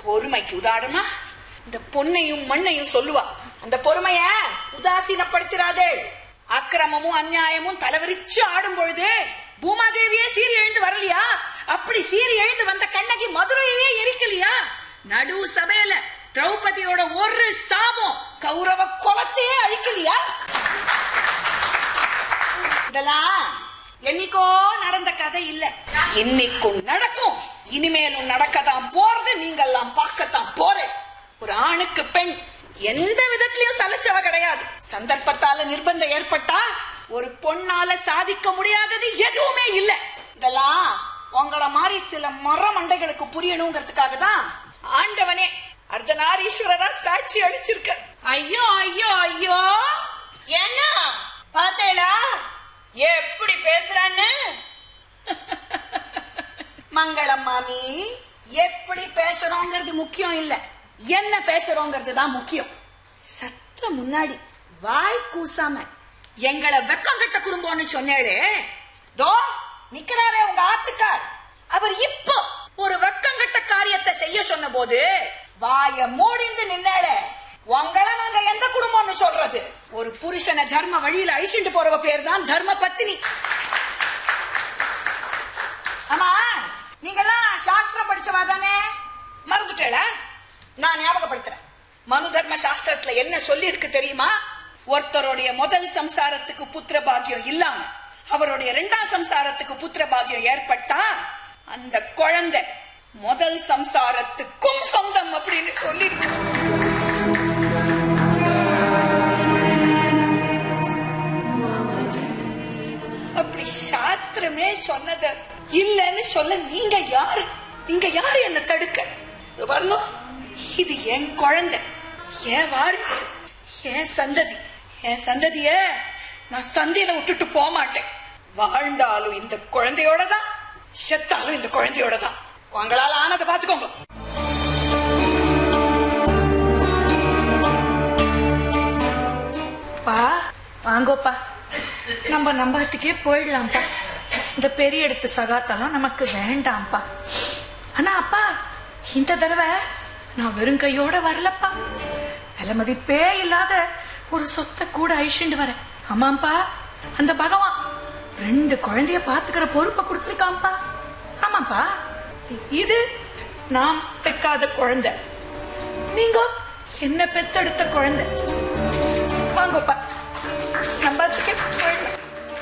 பொறுமைக்கு உதாரணமா இந்த பொன்னையும் மண்ணையும் சொல்லுவா அந்த பொறுமைய உதாசீனப்படுத்திராதே அக்கிரமமும் அநியாயமும் தலைவரிச்சு ஆடும் பொழுது பூமாதேவியே சீறி எழுந்து வரலையா அப்படி சீறி எழுந்து வந்த கண்ணகி மதுரையே எரிக்கலையா நடு சபையில திரௌபதியோட ஒரு சாபம் கௌரவ குலத்தையே அழிக்கலையா இதெல்லாம் என்னைக்கோ நடந்த கதை இல்ல இன்னைக்கும் நடக்கும் இனிமேலும் நடக்கத்தான் போறது நீங்கெல்லாம் பார்க்கத்தான் போறேன் ஒரு ஆணுக்கு பெண் எந்த விதத்திலயும் சலைச்சவ கிடையாது சந்தர்ப்பத்தால நிர்பந்தம் ஏற்பட்டா ஒரு பொண்ணால சாதிக்க முடியாதது எதுவுமே இல்ல இதெல்லாம் உங்கள மாதிரி சில மர மண்டைகளுக்கு புரியணுங்கிறதுக்காக தான் ஆண்டவனே அர்த்தநாரீஸ்வரரா காட்சி அளிச்சிருக்க ஐயோ ஐயோ ஐயோ என்ன பார்த்தேளா எப்படி பேசுறான்னு மங்களம் மாமி எப்படி பேசுறோங்கிறது முக்கியம் இல்ல என்ன பேசுறோங்கிறது தான் முக்கியம் சத்த முன்னாடி வாய் கூசாம எங்களை வெக்கம் கட்ட குடும்பம்னு சொன்னேளே தோ நிக்கிறாரே உங்க ஆத்துக்கார் அவர் இப்போ ஒரு வெக்கம் கட்ட காரியத்தை செய்ய சொன்ன போது வாய மூடிந்து நின்னாளே உங்களை நாங்க எந்த குடும்பம்னு சொல்றது ஒரு புருஷனை தர்ம வழியில அழிச்சுட்டு போறவ பேர் தான் தர்ம பத்தினி ஆமா நீங்கெல்லாம் சாஸ்திரம் படிச்சவா தானே மறந்துட்டேல நான் ஞாபகப்படுத்துறேன் மனு தர்ம சாஸ்திரத்துல என்ன சொல்லி இருக்கு தெரியுமா ஒருத்தருடைய முதல் சம்சாரத்துக்கு புத்திர பாக்கியம் இல்லாம அவருடைய இரண்டாம் சம்சாரத்துக்கு புத்திர பாக்கியம் ஏற்பட்டா அந்த குழந்தை முதல் சம்சாரத்துக்கும் சொந்தம் அப்படின்னு சொல்லி அப்படி சாஸ்திரமே சொன்னத இல்லன்னு சொல்ல நீங்க யாரு நீங்க யாரு என்ன தடுக்க இதோ பாருங்க இது என் குழந்தை என் வாரிசு என் சந்ததி என் சந்ததிய நான் சந்தையில விட்டுட்டு போக மாட்டேன் வாழ்ந்தாலும் இந்த குழந்தையோட தான் செத்தாலும் இந்த குழந்தையோட தான் உங்களால ஆனதை பாத்துக்கோங்க பா வாங்கோப்பா நம்ம நம்பாத்துக்கே போயிடலாம்ப்பா இந்த பெரிய இடத்து சகாத்தெல்லாம் நமக்கு வேண்டாம்ப்பா ஆனா அப்பா இந்த தடவை நான் வெறும் கையோட வரலப்பா விலை மதிப்பே இல்லாத ஒரு சொத்தை கூட அழிச்சுண்டு வரேன் ஆமாப்பா அந்த பகவான் ரெண்டு குழந்தைய பாத்துக்கிற பொறுப்பை கொடுத்துருக்கான்ப்பா ஆமாப்பா இது நாம் பெக்காத குழந்தை நீங்க என்ன பெத்தெடுத்த குழந்தை வாங்கப்பா நம்பாத்துக்கே போயிடலாம்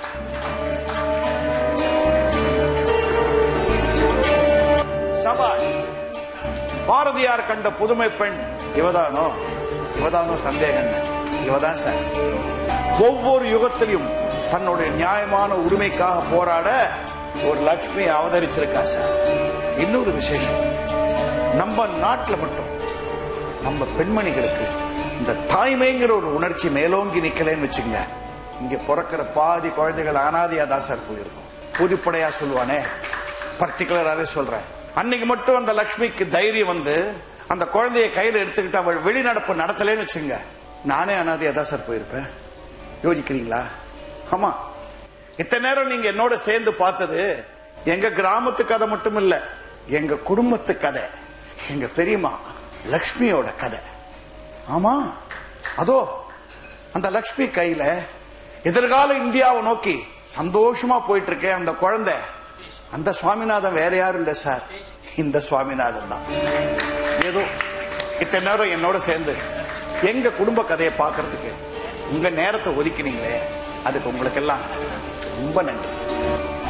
சபாஷ் பாரதியார் கண்ட புதுமை பெண் இவதானோ இவதானோ சந்தேகம் இல்லை. இவதான் சார் ஒவ்வொரு யுகத்திலும் தன்னுடைய நியாயமான உரிமைக்காக போராட ஒரு லட்சுமி அவதரிச்சிருக்கா சார் இன்னொரு விசேஷம் நம்ம நாட்டுல மட்டும் நம்ம பெண்மணிகளுக்கு இந்த தாய்மைங்கிற ஒரு உணர்ச்சி மேலோங்கி நிக்கலன்னு வச்சுங்க இங்க பிறக்கிற பாதி குழந்தைகள் அனாதையா தான் சார் போயிருக்கும் பொதுப்படையா சொல்லுவானே பர்டிகுலராகவே சொல்றேன் அன்னைக்கு மட்டும் அந்த லக்ஷ்மிக்கு தைரியம் வந்து அந்த குழந்தைய கையில எடுத்துக்கிட்டு அவள் வெளிநடப்பு நடத்தலேன்னு வச்சுங்க நானே அனாதையா தான் சார் போயிருப்பேன் யோசிக்கிறீங்களா ஆமா இத்தனை நேரம் நீங்க என்னோட சேர்ந்து பார்த்தது எங்க கிராமத்து கதை மட்டும் இல்ல எங்க குடும்பத்து கதை எங்க பெரியம்மா லக்ஷ்மியோட கதை ஆமா அதோ அந்த லக்ஷ்மி கையில எதிர்கால இந்தியாவை நோக்கி சந்தோஷமா போயிட்டு இருக்கேன் அந்த குழந்தை அந்த சுவாமிநாதன் வேற யாரும் இல்ல சார் இந்த சுவாமிநாதன் தான் ஏதோ இத்தனை நேரம் என்னோட சேர்ந்து எங்க குடும்ப கதையை பார்க்கிறதுக்கு உங்க நேரத்தை ஒதுக்கினீங்களே அதுக்கு உங்களுக்கு எல்லாம் ரொம்ப நன்றி